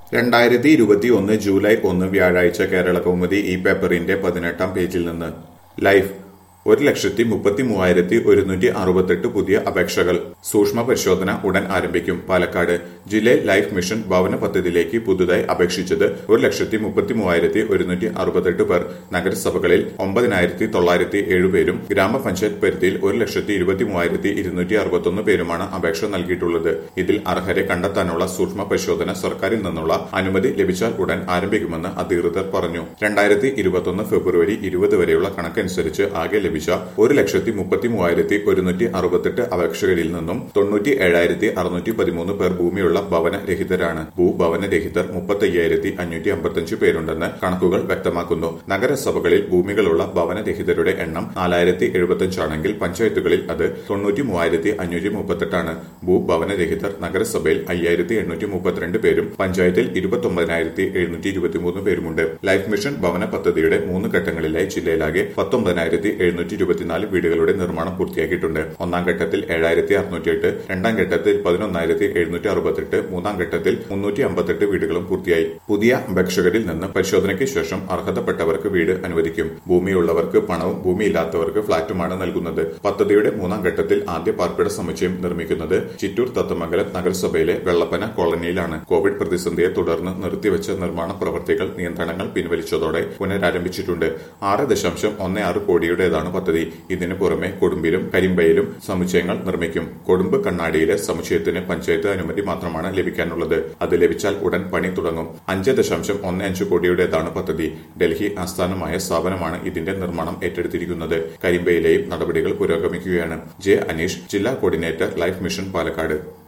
രണ്ടായിരത്തി ഇരുപത്തി ഒന്ന് ജൂലൈ ഒന്ന് വ്യാഴാഴ്ച കേരള കൗമുദി ഈ പേപ്പറിന്റെ പതിനെട്ടാം പേജിൽ നിന്ന് ലൈഫ് ഒരു ലക്ഷത്തി മുപ്പത്തി മൂവായിരത്തി ഒരുന്നൂറ്റി അറുപത്തെട്ട് പുതിയ അപേക്ഷകൾ സൂക്ഷ്മ പരിശോധന ഉടൻ ആരംഭിക്കും പാലക്കാട് ജില്ലയിൽ ലൈഫ് മിഷൻ ഭവന പദ്ധതിയിലേക്ക് പുതുതായി അപേക്ഷിച്ചത് ഒരു ലക്ഷത്തി മുപ്പത്തി മൂവായിരത്തി ഒരുന്നൂറ്റി അറുപത്തെട്ട് പേർ നഗരസഭകളിൽ ഒമ്പതിനായിരത്തി തൊള്ളായിരത്തി ഏഴ് പേരും ഗ്രാമപഞ്ചായത്ത് പരിധിയിൽ ഒരു ലക്ഷത്തി ഇരുപത്തി മൂവായിരത്തി ഇരുന്നൂറ്റി അറുപത്തൊന്ന് പേരുമാണ് അപേക്ഷ നൽകിയിട്ടുള്ളത് ഇതിൽ അർഹരെ കണ്ടെത്താനുള്ള സൂക്ഷ്മ പരിശോധന സർക്കാരിൽ നിന്നുള്ള അനുമതി ലഭിച്ചാൽ ഉടൻ ആരംഭിക്കുമെന്ന് അധികൃതർ പറഞ്ഞു രണ്ടായിരത്തി ഇരുപത്തൊന്ന് ഫെബ്രുവരി ഇരുപത് വരെയുള്ള കണക്കനുസരിച്ച് ആകെ ലഭിച്ച ഒരു ലക്ഷത്തി മുപ്പത്തി മൂവായിരത്തി ഒരുന്നൂറ്റി അറുപത്തെട്ട് അപേക്ഷകരിൽ നിന്നും തൊണ്ണൂറ്റി ഏഴായിരത്തി അറുന്നൂറ്റി പതിമൂന്ന് പേർ ഭൂമിയുള്ള ഭവന രഹിതരാണ് ഭൂഭവന രഹിതർ മുപ്പത്തി അയ്യായിരത്തി അഞ്ഞൂറ്റി അമ്പത്തഞ്ച് പേരുണ്ടെന്ന് കണക്കുകൾ വ്യക്തമാക്കുന്നു നഗരസഭകളിൽ ഭൂമികളുള്ള ഭവന രഹിതരുടെ എണ്ണം നാലായിരത്തി എഴുപത്തഞ്ചാണെങ്കിൽ പഞ്ചായത്തുകളിൽ അത് തൊണ്ണൂറ്റി മൂവായിരത്തി അഞ്ഞൂറ്റി മുപ്പത്തെട്ടാണ് ഭൂഭവന രഹിതർ നഗരസഭയിൽ അയ്യായിരത്തി എണ്ണൂറ്റി മുപ്പത്തിരണ്ട് പേരും പഞ്ചായത്തിൽ ഇരുപത്തൊമ്പതിനായിരത്തി എഴുന്നൂറ്റി ഇരുപത്തിമൂന്ന് പേരുമുണ്ട് ലൈഫ് മിഷൻ ഭവന പദ്ധതിയുടെ മൂന്ന് ഘട്ടങ്ങളിലായി ജില്ലയിലാകെ പത്തൊമ്പതിനായിരത്തി എഴുന്നൂറ്റി ഇരുപത്തിനാല് വീടുകളുടെ നിർമ്മാണം പൂർത്തിയാക്കിയിട്ടുണ്ട് ഒന്നാം ഘട്ടത്തിൽ ഏഴായിരത്തി അറുന്നൂറ്റിയെട്ട് രണ്ടാം ഘട്ടത്തിൽ പതിനൊന്നായിരത്തി എഴുന്നൂറ്റി അറുപത്തെട്ട് മൂന്നാം ഘട്ടത്തിൽ മുന്നൂറ്റി അമ്പത്തെട്ട് വീടുകളും പൂർത്തിയായി പുതിയ അപേക്ഷകരിൽ നിന്ന് പരിശോധനയ്ക്ക് ശേഷം അർഹതപ്പെട്ടവർക്ക് വീട് അനുവദിക്കും ഭൂമിയുള്ളവർക്ക് പണവും ഭൂമിയില്ലാത്തവർക്ക് ഫ്ളാറ്റുമാണ് നൽകുന്നത് പദ്ധതിയുടെ മൂന്നാം ഘട്ടത്തിൽ ആദ്യ പാർപ്പിട സമുച്ചയം നിർമ്മിക്കുന്നത് ചിറ്റൂർ തത്തമംഗലം നഗരസഭയിലെ വെള്ളപ്പന കോളനിയിലാണ് കോവിഡ് പ്രതിസന്ധിയെ തുടർന്ന് നിർത്തിവെച്ച നിർമ്മാണ പ്രവൃത്തികൾ നിയന്ത്രണങ്ങൾ പിൻവലിച്ചതോടെ പുനരാരംഭിച്ചിട്ടുണ്ട് ആറ് ദശാംശം ഒന്ന് ആറ് കോടിയുടേതാണ് പദ്ധതി ഇതിനു പുറമെ കൊടുമ്പിലും കരിമ്പയിലും സമുച്ചയങ്ങൾ നിർമ്മിക്കും കൊടുമ്പ് കണ്ണാടിയിലെ സമുച്ചയത്തിന് പഞ്ചായത്ത് അനുമതി മാത്രമാണ് ലഭിക്കാനുള്ളത് അത് ലഭിച്ചാൽ ഉടൻ പണി തുടങ്ങും അഞ്ച് ദശാംശം ഒന്ന് അഞ്ച് കോടിയുടേതാണ് പദ്ധതി ഡൽഹി ആസ്ഥാനമായ സ്ഥാപനമാണ് ഇതിന്റെ നിർമ്മാണം ഏറ്റെടുത്തിരിക്കുന്നത് കരിമ്പയിലെയും നടപടികൾ പുരോഗമിക്കുകയാണ് ജെ അനീഷ് ജില്ലാ കോർഡിനേറ്റർ ലൈഫ് മിഷൻ പാലക്കാട്